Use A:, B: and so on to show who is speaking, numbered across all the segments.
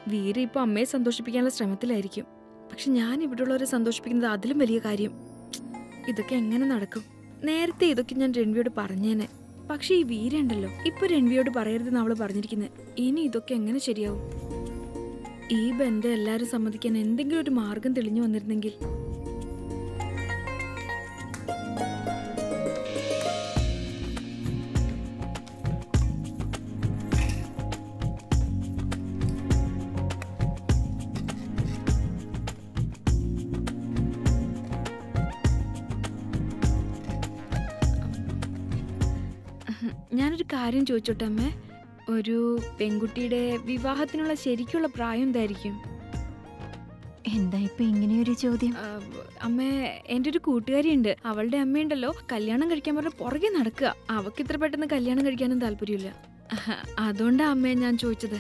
A: വീര ഇപ്പൊ അമ്മയെ സന്തോഷിപ്പിക്കാനുള്ള ശ്രമത്തിലായിരിക്കും പക്ഷെ ഞാൻ ഇവിടെയുള്ളവരെ സന്തോഷിപ്പിക്കുന്നത് അതിലും വലിയ കാര്യം ഇതൊക്കെ എങ്ങനെ നടക്കും നേരത്തെ ഇതൊക്കെ ഞാൻ രൺവിയോട് പറഞ്ഞേനെ പക്ഷെ ഈ വീര ഉണ്ടല്ലോ ഇപ്പൊ രൺവിയോട് പറയരുതെന്ന് അവള് പറഞ്ഞിരിക്കുന്നത് ഇനി ഇതൊക്കെ എങ്ങനെ ശരിയാവും ഈ ബന്ധം എല്ലാരും സമ്മതിക്കാൻ എന്തെങ്കിലും ഒരു മാർഗം തെളിഞ്ഞു വന്നിരുന്നെങ്കിൽ ഞാനൊരു കാര്യം ചോദിച്ചോട്ടെ അമ്മേ ഒരു പെൺകുട്ടിയുടെ വിവാഹത്തിനുള്ള ശരിക്കുള്ള പ്രായം എന്തായിരിക്കും
B: എന്താ ഇപ്പൊ ഇങ്ങനെയൊരു ചോദ്യം
A: ആ, അമ്മേ എൻ്റെ ഒരു കൂട്ടുകാരിയുണ്ട് അവളുടെ അമ്മയുണ്ടല്ലോ കല്യാണം കഴിക്കാൻ പറഞ്ഞ പുറകെ നടക്കുക അവക്ക് ഇത്ര പെട്ടെന്ന് കല്യാണം കഴിക്കാനും താല്പര്യമില്ല അഹ, അതുകൊണ്ടാ അമ്മയെ ഞാൻ ചോദിച്ചത്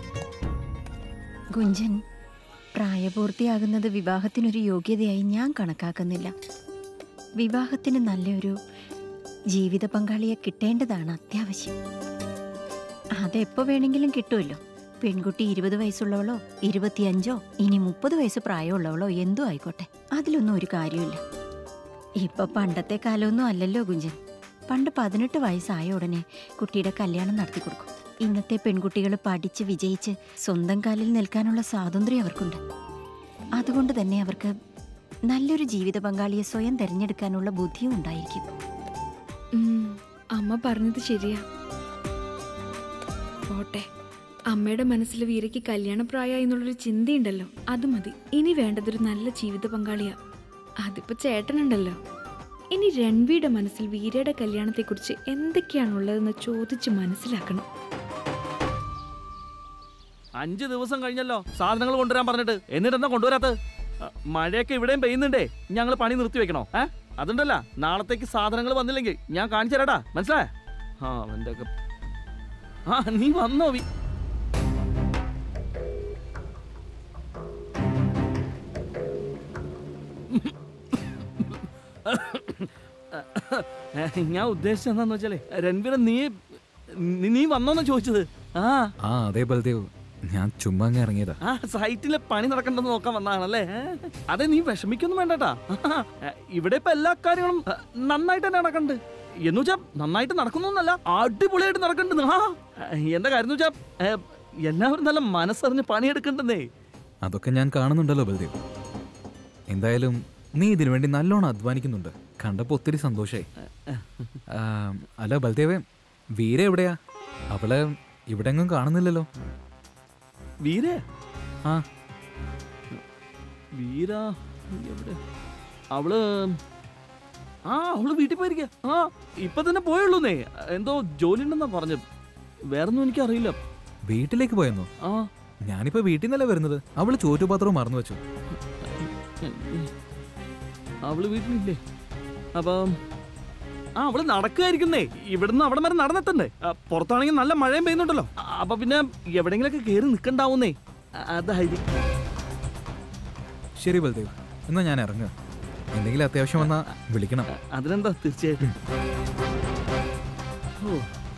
B: ഗുഞ്ചൻ പ്രായപൂർത്തിയാകുന്നത് വിവാഹത്തിനൊരു യോഗ്യതയായി ഞാൻ കണക്കാക്കുന്നില്ല വിവാഹത്തിന് നല്ലൊരു ജീവിത പങ്കാളിയെ കിട്ടേണ്ടതാണ് അത്യാവശ്യം അതെപ്പോ വേണമെങ്കിലും കിട്ടുമല്ലോ പെൺകുട്ടി ഇരുപത് വയസ്സുള്ളവളോ ഇരുപത്തിയഞ്ചോ ഇനി മുപ്പത് വയസ്സ് പ്രായമുള്ളവളോ എന്തോ ആയിക്കോട്ടെ അതിലൊന്നും ഒരു കാര്യമില്ല ഇപ്പൊ പണ്ടത്തെ കാലമൊന്നും അല്ലല്ലോ കുഞ്ചൻ പണ്ട് പതിനെട്ട് വയസ്സായ ഉടനെ കുട്ടിയുടെ കല്യാണം നടത്തി കൊടുക്കും ഇന്നത്തെ പെൺകുട്ടികൾ പഠിച്ച് വിജയിച്ച് സ്വന്തം കാലിൽ നിൽക്കാനുള്ള സ്വാതന്ത്ര്യം അവർക്കുണ്ട് അതുകൊണ്ട് തന്നെ അവർക്ക് നല്ലൊരു ജീവിത പങ്കാളിയെ സ്വയം തിരഞ്ഞെടുക്കാനുള്ള ബുദ്ധിയും ഉണ്ടായിരിക്കും
A: ഉം, അമ്മ പറഞ്ഞത് ശരിയാ പോട്ടെ അമ്മയുടെ മനസ്സിൽ വീരയ്ക്ക് കല്യാണപ്രായ എന്നുള്ളൊരു ചിന്തയുണ്ടല്ലോ അത് മതി ഇനി വേണ്ടതൊരു നല്ല ജീവിത പങ്കാളിയാ അതിപ്പോ ചേട്ടനുണ്ടല്ലോ ഇനി രൺവിയുടെ മനസ്സിൽ വീരയുടെ കല്യാണത്തെക്കുറിച്ച് എന്തൊക്കെയാണുള്ളതെന്ന് ചോദിച്ച് മനസ്സിലാക്കണം
C: അഞ്ച് ദിവസം കഴിഞ്ഞല്ലോ സാധനങ്ങൾ കൊണ്ടുവരാൻ പറഞ്ഞിട്ട് എന്നിട്ടെന്താ കൊണ്ടുവരാത്തത് അ, മഴയൊക്കെ ഇവിടെയും പെയ്യുന്നുണ്ടേ ഞങ്ങൾ പണി നിർത്തി വെക്കണോ ഏ അതുണ്ടല്ല നാളത്തേക്ക് സാധനങ്ങൾ വന്നില്ലെങ്കിൽ ഞാൻ കാണിച്ചു തരാടാ മനസ്സിലായ ആ അവന്റെ ഒക്കെ ആ നീ വന്നോ വി ഞാൻ ഉദ്ദേശിച്ചത് എന്താന്ന് വെച്ചാലേ രൺവീര നീ നീ- നീ വന്നോന്നാ ചോദിച്ചത് ആ
D: ആ അതെ ബൽദേവ് ഞാൻ ചുമ്മാ അങ്ങ് ഇറങ്ങിയതാ
C: ആ സൈറ്റിലെ പണി നടക്കണ്ടെന്ന് നോക്കാൻ വന്നതാണല്ലേ ഏ? അതെ നീ വിഷമിക്കൊന്നും വേണ്ടട്ടാ ഇവിടെ ഇപ്പൊ എല്ലാ കാര്യങ്ങളും ആ, നന്നായിട്ട് തന്നെ നടക്കണ്ട് എന്ന് വെച്ചാ നന്നായിട്ട് നടക്കുന്നൊന്നല്ല അടിപൊളിയായിട്ട് നടക്കണ്ട് ആ എന്താ കാര്യം എന്ന് വെച്ചാ ഏ, എല്ലാവരും നല്ല മനസ്സറിഞ്ഞ് പണിയെടുക്കണ്ടെന്നേ
D: അതൊക്കെ ഞാൻ കാണുന്നുണ്ടല്ലോ ബൽദേവ് എന്തായാലും നീ ഇതിനു വേണ്ടി നല്ലോണം അധ്വാനിക്കുന്നുണ്ട് കണ്ടപ്പോ ഒത്തിരി സന്തോഷായി ആ, അല്ല ബൽദേവേ വീര എവിടെയാ അവളെ ഇവിടെ എങ്ങും കാണുന്നില്ലല്ലോ
C: വീരേ
D: ആ
C: വീര എവിടെ അവള് ആ അവള് വീട്ടിൽ പോയിരിക്ക ആ ഇപ്പൊ തന്നെ പോയുള്ളൂന്നേ എന്തോ ജോലി ഉണ്ടെന്നാ പറഞ്ഞത് വേറൊന്നും എനിക്കറിയില്ല
D: വീട്ടിലേക്ക് പോയെന്നോ
C: ആ
D: ഞാനിപ്പോ വീട്ടിൽ നിന്നല്ലേ വരുന്നത് അവള് ചോറ്റുപാത്രവും മറന്നു വെച്ചു
C: അവള് വീട്ടിലില്ലേ അപ്പം ആ അവള് നടക്കുമായിരിക്കുന്നേ ഇവിടുന്ന് അവിടെ വരെ നടന്നെത്തണ്ടേ ആ, പുറത്താണെങ്കിൽ നല്ല മഴയും പെയ്യുന്നുണ്ടല്ലോ ആ, അപ്പൊ പിന്നെ എവിടെങ്കിലൊക്കെ കയറി നിക്കണ്ടാവുന്നേ ആ, അതായിരിക്കും
D: ശരി ബൽദേവ് എന്നാ ഞാൻ ഇറങ്ങുക എന്തെങ്കിലും അത്യാവശ്യം വന്നാ വിളിക്കണം
C: ആ, അതിനെന്താ തീർച്ചയായിട്ടും ഓ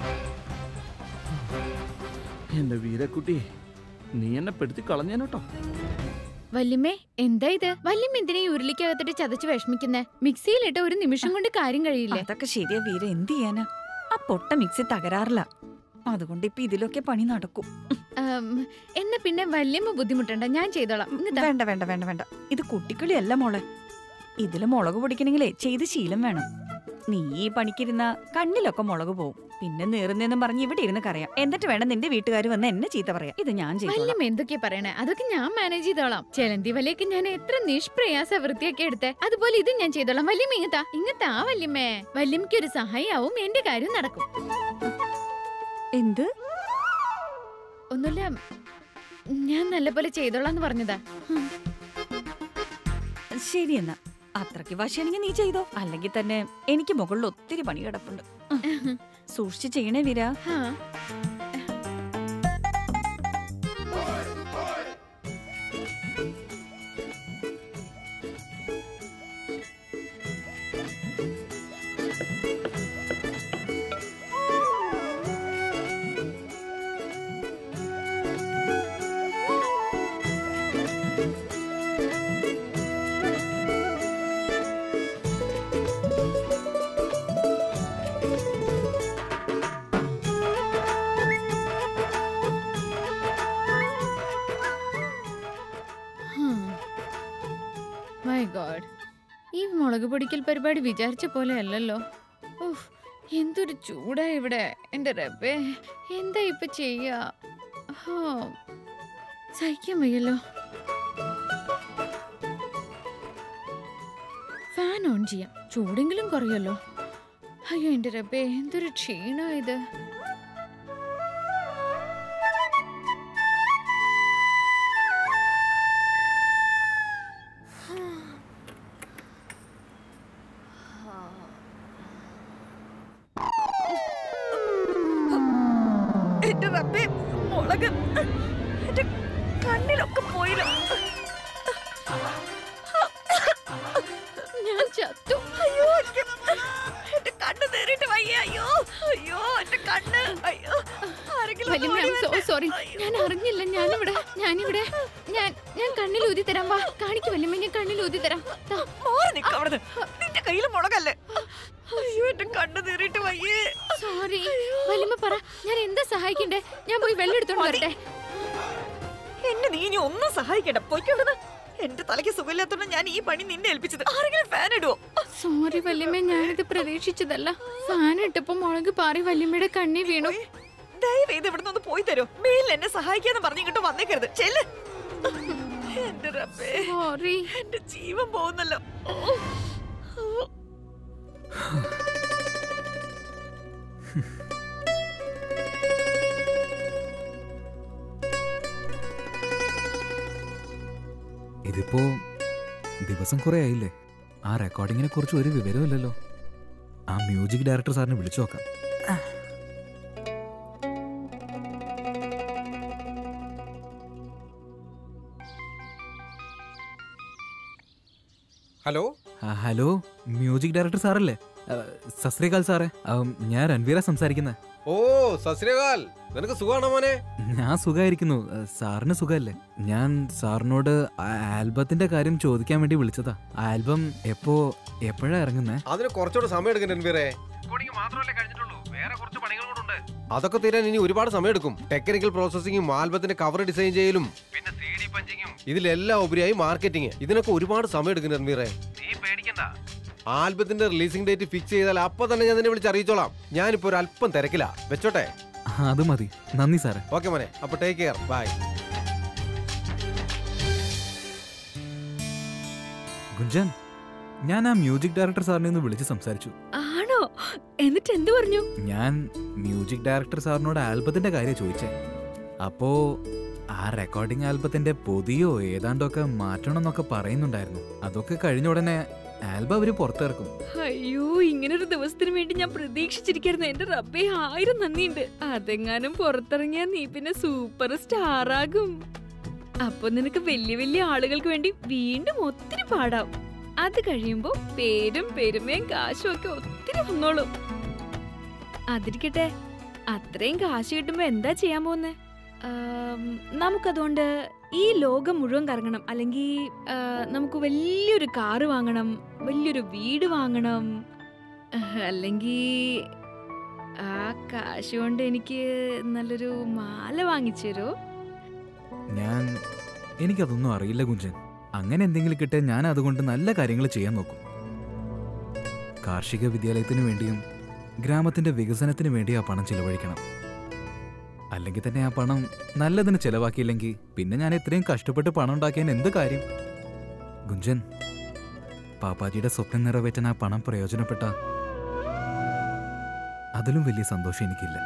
C: എന്റെ വീരക്കുട്ടി നീ എന്നെ പെടുത്തി കളഞ്ഞേനോട്ടോ
E: വല്യമ്മേ എന്താ ഇത് വല്യമ്മ എന്തിനാ ഈ ഉരുളിക്കകത്തിട്ട് ചതച്ച് വിഷമിക്കുന്നേ മിക്സിയിലിട്ട് ഒരു നിമിഷം കൊണ്ട് കാര്യം കഴിയില്ലേ
F: അതൊക്കെ ശരിയാ വീര എന്ത് ചെയ്യാനാ ആ പൊട്ട മിക്സി തകരാറില്ല അതുകൊണ്ട് ഇപ്പൊ ഇതിലൊക്കെ പണി നടക്കും
E: ആം, എന്നാ പിന്നെ വല്യമ്മ ബുദ്ധിമുട്ടണ്ട ഞാൻ ചെയ്തോളാം ഇങ്ങ് ദാ.
F: വേണ്ട വേണ്ട വേണ്ട വേണ്ട ഇത് കുട്ടിക്കളിയല്ല മോളെ ഇതില് മുളക് പൊടിക്കണെങ്കിലേ ചെയ്ത് ശീലം വേണം നീ ഈ പണിക്കിരുന്ന കണ്ണിലൊക്കെ മുളക് പോവും പിന്നെ നീറുന്നെന്നും പറഞ്ഞ് ഇവിടെ ഇരുന്ന് കറിയാം എന്നിട്ട് വേണം നിന്റെ വീട്ടുകാർ വന്ന് എന്നെ ചീത്ത പറയാം ഇത് ഞാൻ ചെയ്തോളാം
E: വല്യമ്മ എന്തൊക്കെയാ പറയണേ അതൊക്കെ ഞാൻ മാനേജ് ചെയ്തോളാം ചെലന്തി വലയൊക്കെ ഞാൻ എത്ര നിഷ്പ്രയാസ വൃത്തിയാക്കി എടുത്തേ അതുപോലെ ഇത് ഞാൻ ചെയ്തോളാം വല്യമ്മ ഇങ്ങത്താ ഇങ്ങത്താ വല്യമ്മേ വല്യമ്മയ്ക്ക് ഒരു സഹായാവും എന്റെ കാര്യം നടക്കും
F: എന്ത്
E: ഒന്നുമില്ല ഞാൻ നല്ലപോലെ ചെയ്തോളാന്ന് പറഞ്ഞതാ
F: ശരി എന്നാ അത്രയ്ക്ക് വശയാണെങ്കിൽ നീ ചെയ്തോ അല്ലെങ്കിൽ തന്നെ എനിക്ക് മുകളിൽ ഒത്തിരി പണി കിടപ്പുണ്ട് ഉം. സൂക്ഷിച്ച് ചെയ്യണേ വീര
E: ഹാ മുളക് പൊടിക്കൽ പരിപാടി വിചാരിച്ച പോലെ അല്ലല്ലോ ഉഫ്, എന്തൊരു ചൂടാ ഇവിടെ എന്റെ റബ്ബേ എന്താ ഇപ്പൊ ചെയ്യാ ഹോ, സഹിക്കാൻ വയ്യല്ലോ ഫാൻ ഓൺ ചെയ്യാം ചൂടെങ്കിലും കുറയല്ലോ അയ്യോ എന്റെ റബ്ബേ എന്തൊരു ക്ഷീണോ ഇത്
F: എന്റെ റബ്ബേ മുളക് എന്റെ കണ്ണിലൊക്കെ പോയില്ല
E: ഞാൻ ചത്തു
F: അയ്യോ എനിക്ക് എന്റെ കണ്ണ് നേരിട്ട് വയ്യ അയ്യോ അയ്യോ എന്റെ കണ്ണ് അയ്യോ ആരെങ്കിലും ഒന്ന്
E: വലിയ
F: ഓടി
E: സോ
F: വരണേ.
E: സോറി
F: അയ്യോ.
E: ഞാൻ അറിഞ്ഞില്ല ഞാനിവിടെ ഞാനിവിടെ ഞാൻ ഞാൻ കണ്ണിൽ ഊതി തരാം വാ കാണിക്ക് വല്യമ്മ ഞാൻ കണ്ണിൽ ഊതി തരാം ദാ.
F: മാറി നിക്ക അവിടുന്ന് നിന്റെ കയ്യിൽ മുളകല്ലേ അയ്യോ എന്റെ കണ്ണ് നേരിട്ട് വയ്യേ
E: സോറി വല്യമ്മ പറ ഞാൻ എന്താ സഹായിക്കണ്ടേ ഞാൻ പോയി വെള്ളം എടുത്തോണ്ട് വരട്ടെ
F: എന്നെ നീ ഇനി ഒന്നും സഹായിക്കണ്ട പൊയ്ക്കൊണ്ടത് എന്റെ തലയ്ക്ക് സുഖമില്ലാത്തോണ്ട് ഞാൻ ഈ പണി നിന്നെ ഏൽപ്പിച്ചത് ആരെങ്കിലും ഫാൻ ഇടുവോ
E: സോറി വല്യമ്മ ഞാനിത് പ്രതീക്ഷിച്ചതല്ല ഫാൻ ഇട്ടപ്പോ മുളക് പാറി വല്യമ്മയുടെ കണ്ണി വീണു
F: ദയവ് ചെയ്ത് ഇവിടുന്ന് ഒന്ന് പോയി തരോ മേലിൽ എന്നെ സഹായിക്കാന്ന് പറഞ്ഞ് ഇങ്ങോട്ട് വന്നേക്കരുത് ചെല്ല് എന്റെ റബ്ബേ
E: സോറി
F: എന്റെ ജീവൻ പോകുന്നല്ലോ ഓ. ഓ.
D: ഇതിപ്പോ ദിവസം കുറെ ആയില്ലേ ആ റെക്കോർഡിങ്ങിനെ കുറിച്ച് ഒരു വിവരമില്ലല്ലോ ആ മ്യൂസിക് ഡയറക്ടർ സാറിനെ വിളിച്ചു നോക്കാം
G: ഹലോ
D: ആ, ഹലോ മ്യൂസിക് ഡയറക്ടർ സാറല്ലേ ആ, സസ്രീകാൽ സാറേ ആ, ഞാൻ രൺവീര സംസാരിക്കുന്നത്
G: ഓ സസ്രികാൽ നിനക്ക് സുഖമാണോ മോനെ
D: ഞാൻ സുഖമായിരിക്കുന്നു ആ, സാറിന് സുഖമല്ലേ ഞാൻ സാറിനോട് ആ ആൽബത്തിന്റെ കാര്യം ചോദിക്കാൻ വേണ്ടി വിളിച്ചതാ ആ ആൽബം എപ്പോ എപ്പോഴാ ഇറങ്ങുന്നേ
G: അതിന് കുറച്ചുകൂടെ സമയം എടുക്കും രൺവീറെ അതൊക്കെ തീരാൻ ഇനി ഒരുപാട് സമയം എടുക്കും ടെക്നിക്കൽ പ്രോസസ്സിംഗും ആൽബത്തിന്റെ കവർ ഡിസൈൻ ചെയ്യലും പിന്നെ ഇതിലെല്ലാം ഉപരിയായി മാർക്കറ്റിംഗ് ഇതിനൊക്കെ ഒരുപാട് സമയം എടുക്കും രൺവീറെ ആൽബത്തിന്റെ റിലീസിംഗ് ഡേറ്റ് ഫിക്സ് ചെയ്താൽ അപ്പൊ തന്നെ ഞാൻ നിന്നെ വിളിച്ച് അറിയിച്ചോളാം ഞാനിപ്പോ ഒരു അല്പം തിരക്കില്ല വെച്ചോട്ടെ
D: ആ, അത് മതി നന്ദി സാറേ
G: ഓക്കെ മോനെ അപ്പൊ ടേക്ക് കെയർ ബൈ
D: ഗുഞ്ചൻ ഞാൻ ആ മ്യൂസിക് ഡയറക്ടർ സാറിനെ ഒന്ന് വിളിച്ച് സംസാരിച്ചു
A: ആണോ എന്നിട്ട് എന്ത് പറഞ്ഞു
D: ഞാൻ മ്യൂസിക് ഡയറക്ടർ സാറിനോട് ആൽബത്തിന്റെ കാര്യം ചോദിച്ചേ അപ്പോ ആ റെക്കോർഡിംഗ് ആൽബത്തിന്റെ പൊതിയോ ഏതാണ്ടൊക്കെ മാറ്റണം എന്നൊക്കെ പറയുന്നുണ്ടായിരുന്നു അതൊക്കെ കഴിഞ്ഞ ഉടനെ ആൽബം അവര് പുറത്തിറക്കും
A: അയ്യോ ഇങ്ങനൊരു ദിവസത്തിന് വേണ്ടി ഞാൻ പ്രതീക്ഷിച്ചിരിക്കായിരുന്നു എന്റെ റബ്ബേ ആയിരം നന്ദിയുണ്ട് അതെങ്ങാനും പുറത്തിറങ്ങിയാ നീ പിന്നെ സൂപ്പർ സ്റ്റാർ ആകും അപ്പൊ നിനക്ക് വലിയ വലിയ ആളുകൾക്ക് വേണ്ടി വീണ്ടും ഒത്തിരി പാടാം അത് കഴിയുമ്പോ പേരും പെരുമയും കാശും ഒക്കെ ഒത്തിരി വന്നോളും അതിരിക്കട്ടെ അത്രയും കാശ് കിട്ടുമ്പോ എന്താ ചെയ്യാൻ പോകുന്നേ ആം, നമുക്കതുകൊണ്ട് ഈ ലോകം മുഴുവൻ കറങ്ങണം അല്ലെങ്കിൽ നമുക്ക് വലിയൊരു കാറ് വാങ്ങണം വലിയൊരു വീട് വാങ്ങണം അല്ലെങ്കിൽ ആ കാശ് കൊണ്ട് എനിക്ക് നല്ലൊരു മാല വാങ്ങിച്ചു തരുമോ
D: ഞാൻ എനിക്കതൊന്നും അറിയില്ല കുഞ്ചൻ അങ്ങനെ എന്തെങ്കിലും കിട്ടിയാൽ ഞാൻ അതുകൊണ്ട് നല്ല കാര്യങ്ങൾ ചെയ്യാൻ നോക്കും കാർഷിക വിദ്യാലയത്തിന് വേണ്ടിയും ഗ്രാമത്തിന്റെ വികസനത്തിന് വേണ്ടി ആ പണം ചിലവഴിക്കണം അല്ലെങ്കിൽ തന്നെ ആ പണം നല്ലതിന് ചെലവാക്കിയില്ലെങ്കിൽ പിന്നെ ഞാൻ ഇത്രയും കഷ്ടപ്പെട്ട് പണം ഉണ്ടാക്കിയാൻ എന്ത് കാര്യം ഗുഞ്ചൻ പാപ്പാജിയുടെ സ്വപ്നം നിറവേറ്റാൻ ആ പണം പ്രയോജനപ്പെട്ട അതിലും വലിയ സന്തോഷം എനിക്കില്ല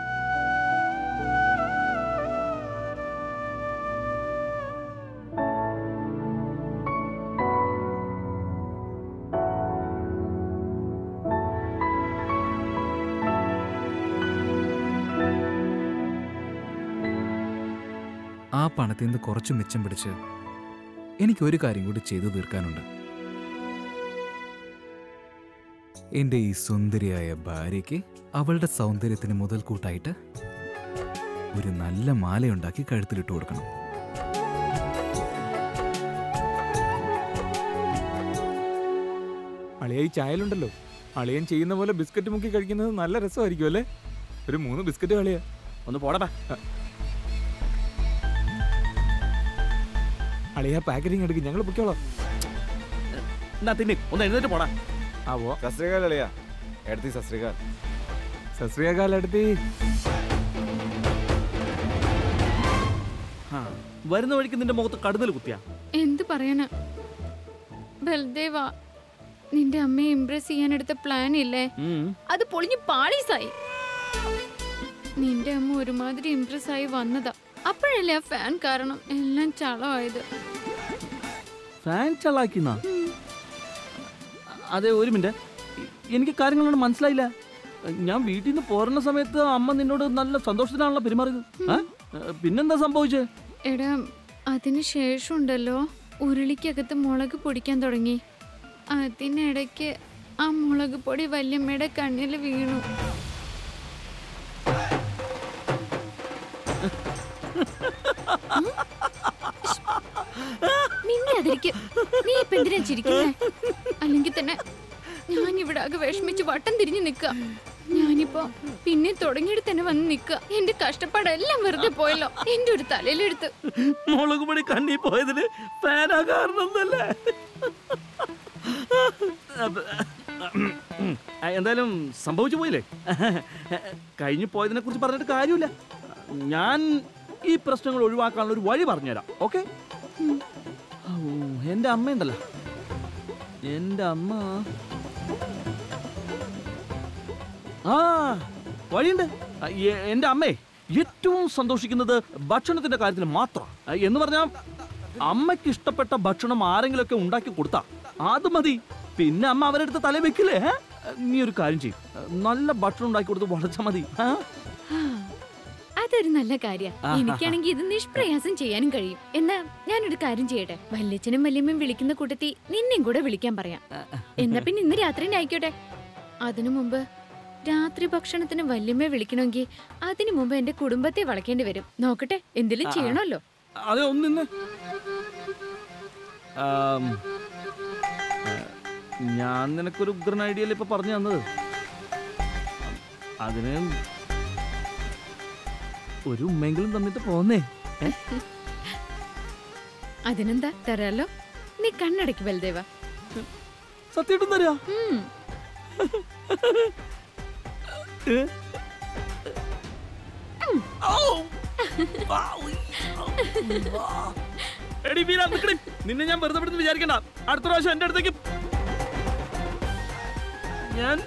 D: ആ പണത്തിൽ നിന്ന് കുറച്ച് മിച്ചം പിടിച്ച് എനിക്ക് ഒരു കാര്യം കൂടി ചെയ്തു തീർക്കാനുണ്ട് എന്റെ ഈ സുന്ദരിയായ ഭാര്യയ്ക്ക് അവളുടെ സൗന്ദര്യത്തിന് മുതൽക്കൂട്ടായിട്ട് ഒരു നല്ല മാലയുണ്ടാക്കി കഴുത്തിലിട്ട് കൊടുക്കണം
H: അളിയ ഈ ചായലുണ്ടല്ലോ അളിയൻ ചെയ്യുന്ന പോലെ ബിസ്ക്കറ്റ് മുക്കി കഴിക്കുന്നത് നല്ല രസമായിരിക്കും അല്ലേ ഒരു മൂന്ന് ബിസ്ക്കറ്റ് കളിയാ
C: ഒന്ന് പോടപ്പാ
H: അളിയ പാക്കറ്റിംഗ് എടുക്കും ഞങ്ങൾ പൊക്കോളാം
C: എന്നാ തിന്നെ ഒന്ന് എഴുന്നേറ്റ് പോടാ
H: ആവോ
I: സസ്രീകാൽ അളിയ എടുത്തി സസ്രീകാൽ
H: സസ്രിയകാൽ അടുത്തി
C: ആ, വരുന്ന വഴിക്ക് നിന്റെ മുഖത്ത് കടുതൽ കുത്തിയാ
E: എന്ത് പറയാനാ ബൽദേവ നിന്റെ അമ്മയെ ഇംപ്രസ് ചെയ്യാൻ എടുത്ത പ്ലാൻ ഇല്ലേ
C: ഉം.
E: അത് പൊളിഞ്ഞു പാളീസായി നിന്റെ അമ്മ ഒരുമാതിരി ഇംപ്രസ് ആയി വന്നതാ അപ്പോഴല്ലേ ആ ഫാൻ കാരണം എല്ലാം ചളമായത്
C: ഫാൻ ചളാക്കിന്നാ അതെ ഒരു മിനിറ്റ് എനിക്ക് കാര്യങ്ങളൊന്നും മനസ്സിലായില്ല ഞാൻ വീട്ടിൽ നിന്ന് പോരുന്ന സമയത്ത് അമ്മ നിന്നോട് നല്ല സന്തോഷത്തിലാണല്ലോ പെരുമാറിയത് ആ? പിന്നെന്താ സംഭവിച്ചേ
E: എടാ അതിന് ശേഷം ഉണ്ടല്ലോ ഉരുളിക്കകത്ത് മുളക് പൊടിക്കാൻ തുടങ്ങി അതിനിടയ്ക്ക് ആ മുളക് പൊടി വല്യമ്മയുടെ കണ്ണിൽ വീണു മിണ്ടാതിരിക്ക്. നീ ഇപ്പൊ എന്തിനാ ചിരിക്കുന്നേ അല്ലെങ്കിൽ തന്നെ ഞാൻ ഇവിടെ ആകെ വിഷമിച്ച് വട്ടം തിരിഞ്ഞു നിക്ക ഞാനിപ്പോ പിന്നെ തുടങ്ങിയിട്ട് തന്നെ വന്ന് നിക്ക എന്റെ കഷ്ടപ്പാടെല്ലാം വെറുതെ പോയല്ലോ എന്റെ ഒരു തലയിലെടുത്ത്
C: മുളക് പൊടി കണ്ണി പോയതിന് ഫാനാ കാരണം എന്നല്ലേ ആ, എന്തായാലും സംഭവിച്ചു പോയില്ലേ കഴിഞ്ഞു പോയതിനെ കുറിച്ച് പറഞ്ഞിട്ട് കാര്യമില്ല ഞാൻ ഈ പ്രശ്നങ്ങൾ ഒഴിവാക്കാനുള്ള ഒരു വഴി പറഞ്ഞുതരാം ഓക്കെ എൻ്റെ അമ്മയുണ്ടല്ലോ എൻ്റെ അമ്മ ആ വഴിയുണ്ട് ആ, എ- എൻ്റെ അമ്മേ ഏറ്റവും സന്തോഷിക്കുന്നത് ഭക്ഷണത്തിന്റെ കാര്യത്തിൽ മാത്രം ആ, എന്ന് പറഞ്ഞാൽ അമ്മയ്ക്ക് ഇഷ്ടപ്പെട്ട ഭക്ഷണം ആരെങ്കിലുമൊക്കെ ഉണ്ടാക്കി കൊടുത്താ അത് മതി പിന്നെ അമ്മ അവരെടുത്ത് തല വെക്കില്ലേ ഏ? നീ ഒരു കാര്യം ചെയ്യും നല്ല ഭക്ഷണം ഉണ്ടാക്കി കൊടുത്ത് വളച്ചാ മതി ആ?
E: ആ, അതൊരു നല്ല കാര്യ എനിക്കാണെങ്കിൽ ഇത് നിഷ്പ്രയാസം ചെയ്യാനും കഴിയും എന്നാ ഞാനൊരു കാര്യം ചെയ്യട്ടെ വല്യച്ഛനും വല്യമ്മയും വിളിക്കുന്ന കൂട്ടത്തിൽ നിന്നെയും കൂടെ വിളിക്കാൻ പറയാം എന്നാ പിന്നെ ഇന്ന് രാത്രി തന്നെ ആയിക്കോട്ടെ അതിനു മുമ്പ് രാത്രി ഭക്ഷണത്തിന് വല്യമ്മയെ വിളിക്കണമെങ്കിൽ അതിനു മുമ്പ് എന്റെ കുടുംബത്തെ വളയ്ക്കേണ്ടി വരും നോക്കട്ടെ എന്തെങ്കിലും ചെയ്യണമല്ലോ
C: അതെ ഒന്ന് നിന്ന് ആം, ആ, ഞാൻ നിനക്കൊരു ഉഗ്രൻ ഐഡിയയിൽ ഇപ്പൊ പറഞ്ഞു തന്നത് അതിന് ഒരു ഉമ്മെങ്കിലും തന്നിട്ട് പോന്നേ ഏ?
E: അതിനെന്താ തരാലോ നീ കണ്ണടയ്ക്ക് ബൽദേവ
C: സത്യമായിട്ടും തരാ
E: ഉം.
C: ഏ? ഔ! ഔ! ഔ! എടി വീരാ നിക്കടി നിന്നെ ഞാൻ വെറുതെ വിടുന്ന് വിചാരിക്കണ്ട അടുത്ത പ്രാവശ്യം എന്റെ അടുത്തേക്ക് ഞാൻ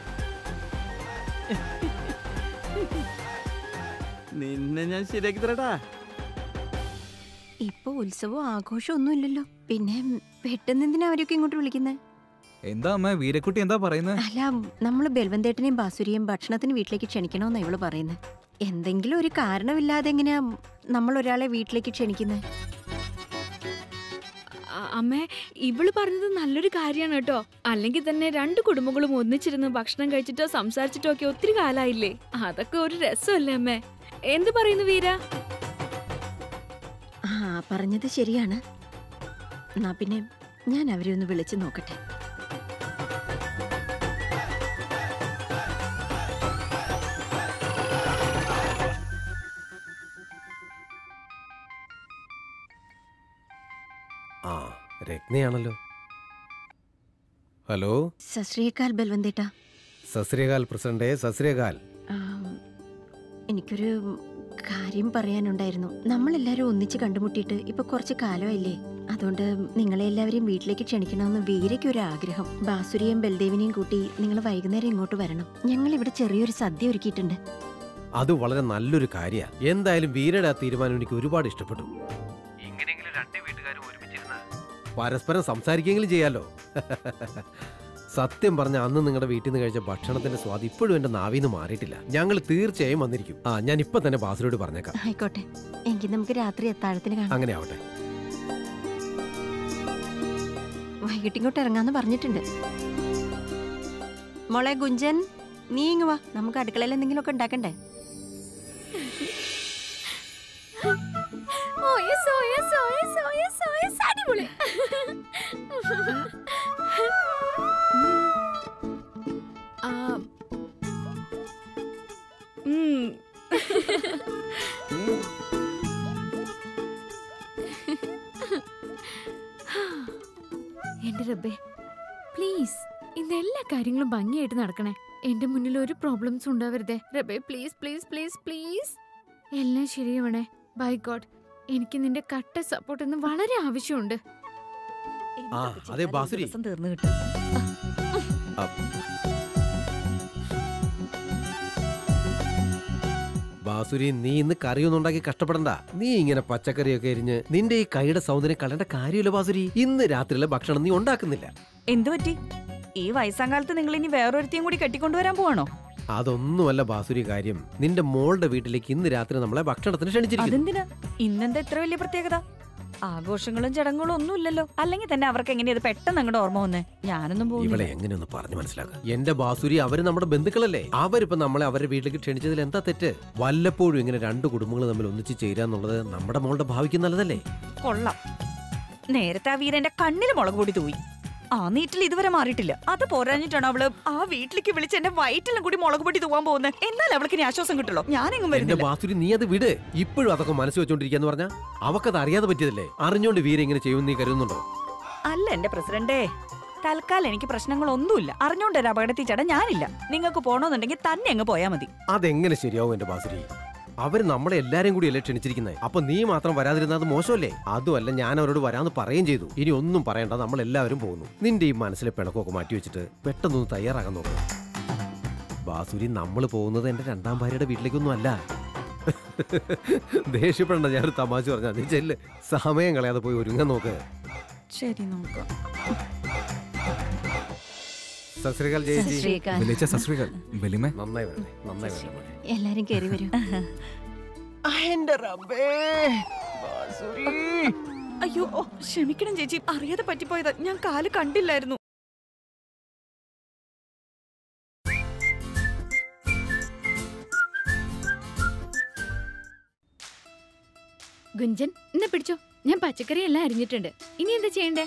C: നിന്നെ ഞാൻ ശരിയാക്കി തരട്ടാ
B: ഇപ്പൊ ഉത്സവവും ആഘോഷവും ഒന്നുമില്ലല്ലോ പിന്നെ പെട്ടെന്ന് എന്തിനാ അവരൊക്കെ ഇങ്ങോട്ട് വിളിക്കുന്നത്
D: എന്താ അമ്മ വീരക്കുട്ടി എന്താ പറയുന്നത്
B: അല്ല നമ്മൾ ബൽവന്തേട്ടനെയും ബാസുരിയും ഭക്ഷണത്തിന് വീട്ടിലേക്ക് ക്ഷണിക്കണമെന്നാ ഇവള് പറയുന്നത് എന്തെങ്കിലും ഒരു കാരണമില്ലാതെ എങ്ങനെയാ നമ്മൾ ഒരാളെ വീട്ടിലേക്ക് ക്ഷണിക്കുന്നത്
A: അ- അമ്മേ ഇവള് പറഞ്ഞത് നല്ലൊരു കാര്യമാണ് കേട്ടോ അല്ലെങ്കിൽ തന്നെ രണ്ട് കുടുംബങ്ങളും ഒന്നിച്ചിരുന്ന് ഭക്ഷണം കഴിച്ചിട്ടോ സംസാരിച്ചിട്ടോ ഒക്കെ ഒത്തിരി കാലായില്ലേ അതൊക്കെ ഒരു രസമല്ലേ അമ്മേ എന്ത് പറയുന്നു വീര
B: ആ പറഞ്ഞത് ശരിയാണ് എന്നാ പിന്നെ ഞാൻ അവരെ ഒന്ന് വിളിച്ചു നോക്കട്ടെ
G: ആ രത്നയാണല്ലോ ഹലോ
B: സശ്രീകാൽ ബൽവന്തേട്ടാ
G: സസ്രിയകാൽ പ്രസിഡന്റ് സസ്രിയകാൽ
B: ആ, എനിക്കൊരു കാര്യം പറയാനുണ്ടായിരുന്നു നമ്മളെല്ലാരും ഒന്നിച്ച് കണ്ടുമുട്ടിയിട്ട് ഇപ്പൊ കുറച്ച് കാലമായില്ലേ അതുകൊണ്ട് നിങ്ങളെ എല്ലാവരെയും വീട്ടിലേക്ക് ക്ഷണിക്കണമെന്ന് വീരയ്ക്ക് ഒരു ആഗ്രഹം ബാസുരിയും ബൽദേവിനെയും കൂട്ടി നിങ്ങൾ വൈകുന്നേരം ഇങ്ങോട്ട് വരണം ഞങ്ങൾ ഇവിടെ ചെറിയൊരു സദ്യ ഒരുക്കിയിട്ടുണ്ട്
G: അത് വളരെ നല്ലൊരു കാര്യമാണ് എന്തായാലും വീരയുടെ ആ തീരുമാനം എനിക്ക് ഒരുപാട് ഇഷ്ടപ്പെട്ടു ഇങ്ങനെയെങ്കിലും രണ്ട് വീട്ടുകാരും ഒരുമിച്ചിരുന്ന് പരസ്പരം സംസാരിക്കെങ്കിലും ചെയ്യാലോ സത്യം പറഞ്ഞ അന്ന് നിങ്ങളുടെ വീട്ടിൽ നിന്ന് കഴിച്ച ഭക്ഷണത്തിന്റെ സ്വാദ് ഇപ്പോഴും എന്റെ നാവിന്ന് മാറിയിട്ടില്ല ഞങ്ങൾ തീർച്ചയായും വന്നിരിക്കും ആ ഞാൻ ഇപ്പൊ തന്നെ ബാസിലോട് പറഞ്ഞേക്കാം
B: ആയിക്കോട്ടെ എങ്കിൽ നമുക്ക് രാത്രി അത്താഴത്തിന് കാണാം
G: അങ്ങനെ ആവട്ടെ
B: വൈകിട്ട് ഇങ്ങോട്ട് ഇറങ്ങാന്ന് പറഞ്ഞിട്ടുണ്ട് മോളെ ഗുഞ്ചൻ നീ ഇങ്ങ് വാ നമുക്ക് അടുക്കളയിൽ എന്തെങ്കിലുമൊക്കെ ഉണ്ടാക്കണ്ടേ
E: ഓയസ്, ഓയസ്, ഓയസ്, ഓയസ്, ഓയസ്, അടിപൊളി.
A: ആ, ഉം.
E: എന്റെ റബ്ബേ പ്ലീസ് ഇന്ന് വീട്ടിലെ എല്ലാ കാര്യങ്ങളും ഭംഗിയായിട്ട് നടക്കണേ എന്റെ മുന്നിൽ ഒരു പ്രോബ്ലംസ് ഉണ്ടാവരുതേ റബേ പ്ലീസ് പ്ലീസ് പ്ലീസ് പ്ലീസ് എല്ലാം ശരിയാവണേ ബൈ ഗോഡ് എനിക്ക് നിന്റെ കട്ട സപ്പോർട്ട് ഇന്ന് വളരെ ആവശ്യമുണ്ട്
G: ആ, അതെ, ബാസുരി.
F: ദിവസം തീർന്നു കിട്ടും
G: ബാസുരി നീ ഇന്ന് കറിയൊന്നും ഉണ്ടാക്കി കഷ്ടപ്പെടണ്ട നീ ഇങ്ങനെ പച്ചക്കറിയൊക്കെ എരിഞ്ഞ് നിന്റെ ഈ കൈയുടെ സൗന്ദര്യം കളയേണ്ട കാര്യമില്ല ബാസുരി ഇന്ന് രാത്രിയിലെ ഭക്ഷണം നീ ഉണ്ടാക്കുന്നില്ല
F: എന്തു പറ്റി ഈ വയസ്സാം കാലത്ത് നിങ്ങൾ ഇനി വേറൊരുത്തിയും കൂടി കെട്ടിക്കൊണ്ടുവരാൻ പോവാണോ
G: അതൊന്നുമല്ല ബാസുരി കാര്യം നിന്റെ മോളുടെ വീട്ടിലേക്ക് ഇന്ന് രാത്രി നമ്മളെ ഭക്ഷണത്തിന് ക്ഷണിച്ചിരിക്കുന്നു
F: അതെന്തിനാ ഇന്നെന്താ ഇത്ര വലിയ പ്രത്യേകത ആഘോഷങ്ങളും ചടങ്ങുകളും ഒന്നും ഇല്ലല്ലോ അല്ലെങ്കിൽ തന്നെ അവർക്ക് എങ്ങനെയാ ഇത് പെട്ടെന്ന് അങ്ങോട്ട് ഓർമ്മ വന്നേ ഞാനൊന്നും
G: ഇവളെ
F: പോകുന്നില്ല
G: എങ്ങനെയൊന്ന് പറഞ്ഞു മനസ്സിലാക്കുക എന്റെ ബാസുരി അവര് നമ്മുടെ ബന്ധുക്കളല്ലേ അവരിപ്പോ നമ്മളെ അവരുടെ വീട്ടിലേക്ക് ക്ഷണിച്ചതിൽ എന്താ തെറ്റ് വല്ലപ്പോഴും ഇങ്ങനെ രണ്ട് കുടുംബങ്ങൾ തമ്മിൽ ഒന്നിച്ച് ചേരാന്നുള്ളത് നമ്മുടെ മോളുടെ ഭാവിക്ക് നല്ലതല്ലേ
F: കൊള്ളാം നേരത്തെ ആ വീരന്റെ കണ്ണിൽ മുളക് പൊടി തൂയി ആ നീറ്റിൽ ഇതുവരെ മാറിയിട്ടില്ല അത് പോരാഞ്ഞിട്ടാണ് അവള് ആ വീട്ടിലേക്ക് വിളിച്ച് എന്റെ വയറ്റിലും കൂടി മുളക് പൊടി തൂവാൻ പോകുന്നത് എന്നാൽ അവൾക്ക് ഇനി ആശ്വാസം കിട്ടുള്ളൂ ഞാനെങ്ങും
G: എന്റെ
F: വരുന്നില്ല
G: ബാസുരി നീ അത് വിട് ഇപ്പോഴും അതൊക്കെ മനസ്സ് വെച്ചോണ്ടിരിക്കാന്ന് പറഞ്ഞാ അവക്കത് അറിയാതെ പറ്റിയതല്ലേ അറിഞ്ഞോണ്ട് വീര ഇങ്ങനെ ചെയ്യുമെന്ന് നീ കരുതുന്നുണ്ടോ
F: അല്ല എന്റെ പ്രസിഡന്റേ തൽക്കാലം എനിക്ക് പ്രശ്നങ്ങളൊന്നുമില്ല അറിഞ്ഞോണ്ട് ഒരു അപകടത്തിൽ ചട ഞാനില്ല നിങ്ങൾക്ക് പോണോന്നുണ്ടെങ്കിൽ തന്നെ അങ്ങ് പോയാ മതി
G: അതെങ്ങനെ ശരിയാവും എന്റെ ബാസുരി അവര് നമ്മളെ എല്ലാരെയും കൂടി അല്ലേ ക്ഷണിച്ചിരിക്കുന്നത് അപ്പൊ നീ മാത്രം വരാതിരുന്നത് മോശമല്ലേ അതുമല്ല ഞാൻ അവരോട് വരാന്ന് പറയുകയും ചെയ്തു ഇനി ഒന്നും പറയണ്ട നമ്മൾ എല്ലാവരും പോകുന്നു നിന്റെ ഈ മനസ്സിലെ പിണക്കമൊക്കെ മാറ്റി വെച്ചിട്ട് പെട്ടെന്നൊന്ന് തയ്യാറാകാൻ നോക്ക് ബാസുരി നമ്മൾ പോകുന്നത് എന്റെ രണ്ടാം ഭാര്യയുടെ വീട്ടിലേക്കൊന്നും അല്ല ദേഷ്യപ്പെടണ്ട ഞാനൊരു തമാശ പറഞ്ഞാ നീ ചെല്ല് സമയം കളയാതെ പോയി ഒരുങ്ങാൻ നോക്ക്
F: ശരി നോക്കാം
G: സസ്രീകാൽ ജയിച്ചി
B: ശ്രീകാന്ത്
D: വലിയച്ച സസ്രീകൾ വലിമേ
G: നന്നായി വരണേ നന്നായി വരണേ മോനെ.
B: എല്ലാരും കയറി വരൂ
F: അയ്യോ ഓ, ക്ഷമിക്കണം ചേച്ചി അറിയാതെ പറ്റിപ്പോയതാ ഞാൻ കാല് കണ്ടില്ലായിരുന്നു
E: ഗുഞ്ചൻ എന്നെ പിടിച്ചോ ഞാൻ പച്ചക്കറി എല്ലാം അരിഞ്ഞിട്ടുണ്ട് ഇനി എന്താ ചെയ്യണ്ടേ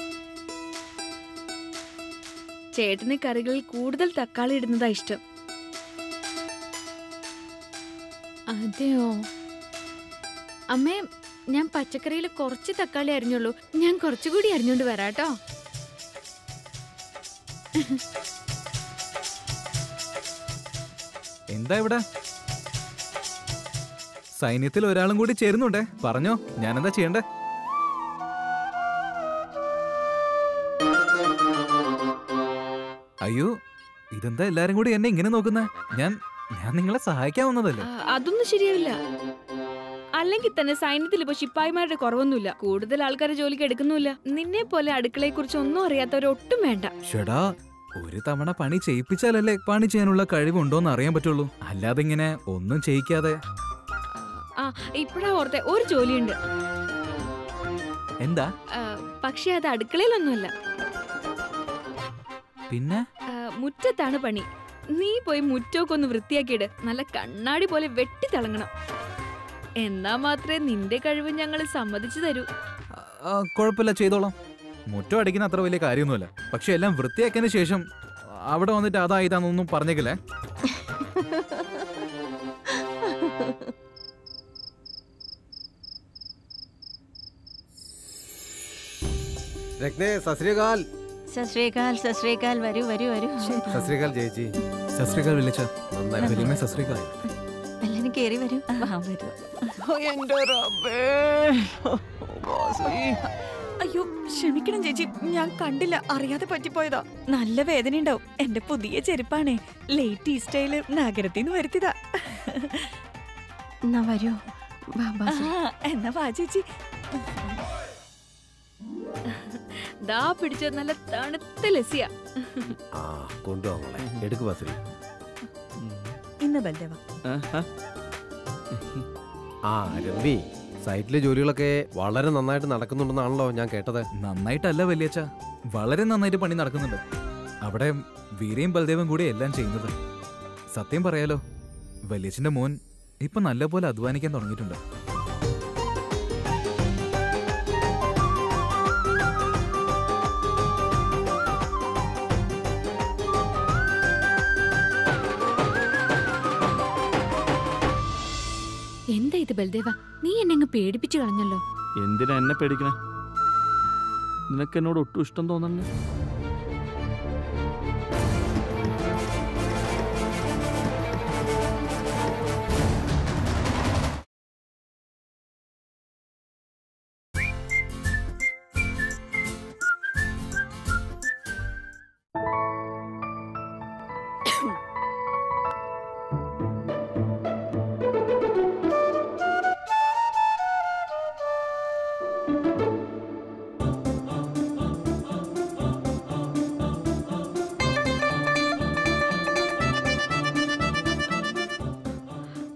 A: ചേട്ടന് കറികളിൽ കൂടുതൽ തക്കാളി ഇടുന്നതാ ഇഷ്ടം
E: അതെയോ അമ്മേ ഞാൻ പച്ചക്കറിയിൽ കുറച്ച് തക്കാളി അരിഞ്ഞുള്ളൂ ഞാൻ കുറച്ചുകൂടി അരിഞ്ഞോണ്ട് വരാട്ടോ
D: എന്താ ഇവിടെ സൈന്യത്തിൽ ഒരാളും കൂടി ചേരുന്നുണ്ടേ പറഞ്ഞോ ഞാനെന്താ ചെയ്യണ്ടേ അയ്യോ ഇതെന്താ എല്ലാരും കൂടി എന്നെ ഇങ്ങനെ നോക്കുന്നേ ഞാൻ ഞാൻ നിങ്ങളെ സഹായിക്കാൻ വന്നതല്ലേ
A: ആ, അതൊന്നും ശരിയാവില്ല അല്ലെങ്കിൽ തന്നെ സൈന്യത്തിൽ ഇപ്പൊ ശിപ്പായിമാരുടെ കുറവൊന്നുമില്ല കൂടുതൽ ആൾക്കാരെ ജോലിക്ക് എടുക്കുന്നുമില്ല നിന്നെ പോലെ അടുക്കളയെ കുറിച്ച് ഒന്നും അറിയാത്തവരൊട്ടും വേണ്ട
D: ഷെടാ ഒരു തവണ പണി ചെയ്യിപ്പിച്ചാലല്ലേ പണി ചെയ്യാനുള്ള കഴിവുണ്ടോന്ന് അറിയാൻ പറ്റുള്ളൂ അല്ലാതെ ഇങ്ങനെ ഒന്നും ചെയ്യിക്കാതെ
A: ആ ഇപ്പഴാ ഓർത്തെ ഒരു ജോലിയുണ്ട്
D: എന്താ
A: ആ, പക്ഷേ അത് അടുക്കളയിലൊന്നുമല്ല
D: പിന്നെ
A: ആ, മുറ്റത്താണ് പണി നീ പോയി മുറ്റമൊക്കെ ഒന്ന് വൃത്തിയാക്കിയിട് നല്ല കണ്ണാടി പോലെ വെട്ടി തിളങ്ങണം എന്നാ മാത്രമേ നിന്റെ കഴിവ് ഞങ്ങൾ സമ്മതിച്ചു തരൂ
D: ആ, കുഴപ്പമില്ല ചെയ്തോളാം മുറ്റം അടിക്കുന്ന അത്ര വലിയ കാര്യമൊന്നുമല്ല പക്ഷെ എല്ലാം വൃത്തിയാക്കിയതിന് ശേഷം അവിടെ വന്നിട്ട് അതാ ഇതാന്നൊന്നും പറഞ്ഞേക്കില്ലേ
G: രത്നേ സസ്രീകാൽ
B: സശ്രീകാൽ സശ്രീകാൽ വരൂ വരൂ വരൂ
G: സസ്രീകാൽ ജയിച്ചി
D: സസ്രികാൽ വിളിച്ച
G: നന്നായി
D: വലിയ സസ്രികാൽ
B: എല്ലാരും കയറി വരൂ
F: ആ, വരൂ. അയ്യോ ക്ഷമിക്കണം ചേച്ചി ഞാൻ കണ്ടില്ല അറിയാതെ പറ്റിപ്പോയതാ നല്ല വേദന ഉണ്ടാവും എന്റെ പുതിയ ചെരുപ്പാണേ ലേറ്റ് സ്റ്റൈല് നഗരത്തിൽ നിന്ന് വരുത്തിയതാ
B: എന്നാ വരൂ വാ,
F: ആ,
B: ബാസു.
F: എന്നാ വാ ചേച്ചി
A: ദാ പിടിച്ച നല്ല തണുത്ത ലസിയ
G: ആ കൊണ്ടുപോകാൻ എടുക്ക് ബസ്സിൽ
F: ഇന്ന് ബൽദേവ
G: ആ രവി സൈറ്റിലെ ജോലികളൊക്കെ വളരെ നന്നായിട്ട് നടക്കുന്നുണ്ടെന്നാണല്ലോ ഞാൻ കേട്ടത്
D: നന്നായിട്ടല്ല വലിയച്ച വളരെ നന്നായിട്ട് പണി നടക്കുന്നുണ്ട് അവിടെ വീരയും ബലദേവും കൂടി എല്ലാം ചെയ്യുന്നത് സത്യം പറയാലോ വലിയച്ഛന്റെ മോൻ ഇപ്പൊ നല്ലപോലെ അധ്വാനിക്കാൻ തുടങ്ങിയിട്ടുണ്ട്
E: എന്താ ഇത് ബൽദേവ നീ എന്നെ അങ്ങ് പേടിപ്പിച്ചു കളഞ്ഞല്ലോ
C: എന്തിനാ എന്നെ പേടിക്കണേ നിനക്ക് എന്നോട് ഒട്ടും ഇഷ്ടം തോന്നണ്ടേ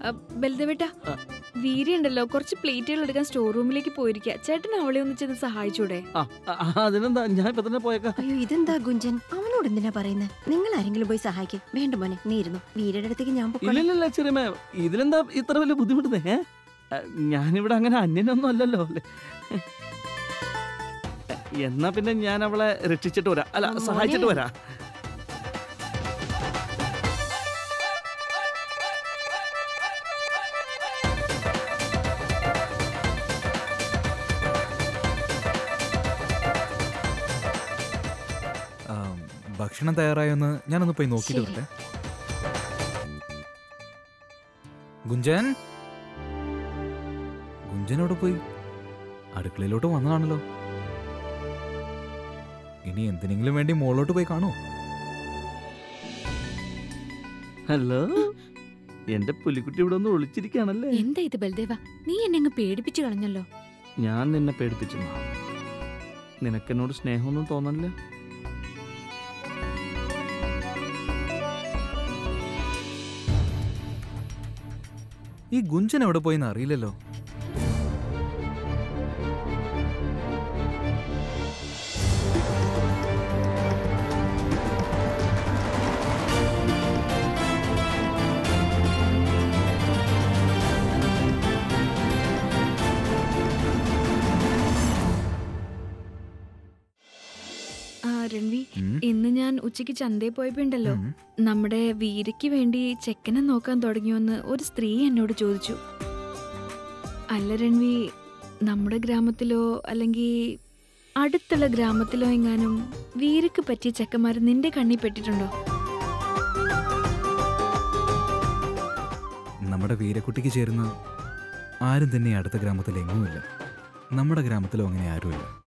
A: അ, ബൽദേവേട്ടാ
C: ആ.
A: വീരയുണ്ടല്ലോ കുറച്ച് പ്ലേറ്റുകൾ എടുക്കാൻ സ്റ്റോർ റൂമിലേക്ക് പോയിരിക്കുക ചേട്ടൻ അവളെ ഒന്ന് ചെന്ന് സഹായിച്ചൂടെ
C: ആ ആ, അതിനെന്താ ഞാൻ ഇപ്പൊ തന്നെ പോയേക്കാം
B: അയ്യോ ഇതെന്താ ഗുഞ്ചൻ അവനോട് എന്തിനാ പറയുന്നത് നിങ്ങൾ ആരെങ്കിലും പോയി സഹായിക്കും വേണ്ട മോനെ നീ ഇരുന്നു വീരയുടെ അടുത്തേക്ക് ഞാൻ പൊക്കോളാം.
C: ഇല്ലില്ല ചെറിയമേ ഇതിലെന്താ ഇത്ര വലിയ ബുദ്ധിമുട്ടുന്നേ ഏ? ആ, ഞാനിവിടെ അങ്ങനെ അന്യനൊന്നും അല്ലല്ലോ അല്ലേ എന്നാ പിന്നെ ഞാൻ അവളെ രക്ഷിച്ചിട്ട് വരാം അല്ല
B: മോനെ.
C: സഹായിച്ചിട്ട് വരാം
D: ആം, ഭക്ഷണം തയ്യാറായൊന്ന് ഞാനൊന്ന് പോയി നോക്കിയിട്ട്
B: ശരി.
D: വരട്ടെ ഗുഞ്ചൻ ഗുഞ്ചനോട് പോയി അടുക്കളയിലോട്ട് വന്നതാണല്ലോ ഇനി എന്തിനെങ്കിലും വേണ്ടി മുകളിലോട്ട് പോയി കാണൂ
C: ഹലോ എന്റെ പുലിക്കുട്ടി ഇവിടെ ഒന്ന് ഒളിച്ചിരിക്കുകയാണല്ലേ
E: എന്താ ഇത് ബൽദേവ നീ എന്നെ അങ്ങ് പേടിപ്പിച്ചു കളഞ്ഞല്ലോ
C: ഞാൻ നിന്നെ പേടിപ്പിച്ചു നിനക്കെന്നോട് സ്നേഹമൊന്നും തോന്നണില്ല
D: ഈ ഗുഞ്ചൻ എവിടെ പോയിന്ന് അറിയില്ലല്ലോ
A: ആ രൺവി
D: ഉം,
A: ഇന്ന് ഞാൻ ഉച്ചയ്ക്ക് ചന്തയിൽ പോയപ്പോ ഉണ്ടല്ലോ
D: ഉം.
A: നമ്മുടെ വീരയ്ക്ക് വേണ്ടി ചെക്കനെ നോക്കാൻ തുടങ്ങിയോന്ന് ഒരു സ്ത്രീ എന്നോട് ചോദിച്ചു അല്ല രൺവി നമ്മുടെ ഗ്രാമത്തിലോ അല്ലെങ്കിൽ അടുത്തുള്ള ഗ്രാമത്തിലോ എങ്ങാനും വീരയ്ക്ക് പറ്റിയ ചെക്കന്മാർ നിന്റെ കണ്ണിൽ പെട്ടിട്ടുണ്ടോ
D: നമ്മുടെ വീരക്കുട്ടിക്ക് ചേരുന്ന ആരും തന്നെ ഈ അടുത്ത ഗ്രാമത്തിൽ എങ്ങുമില്ല നമ്മുടെ ഗ്രാമത്തിലും അങ്ങനെ ആരുമില്ല